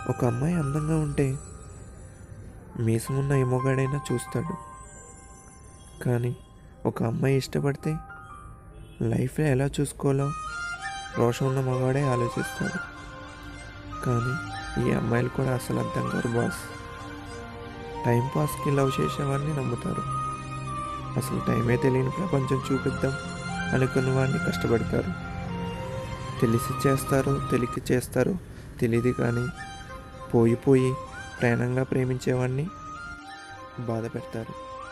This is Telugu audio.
ఒక అమ్మాయి అందంగా ఉంటే మీసమున్న ఏ మొగాడైనా చూస్తాడు కానీ ఒక అమ్మాయి ఇష్టపడితే లైఫ్లో ఎలా చూసుకోవాలో రోషం ఉన్న మగవాడే ఆలోచిస్తాడు కానీ ఈ అమ్మాయిలు కూడా అసలు అర్థం కారు బాస్ టైం పాస్కి లవ్ చేసేవాడిని నమ్ముతారు అసలు టైమే తెలియని ప్రపంచం చూపిద్దాం అనుకున్న వాడిని కష్టపడతారు తెలిసి చేస్తారో తెలియక చేస్తారో తెలియదు కానీ పోయి పోయి ప్రాణంగా ప్రేమించేవాడిని బాధ పెడతారు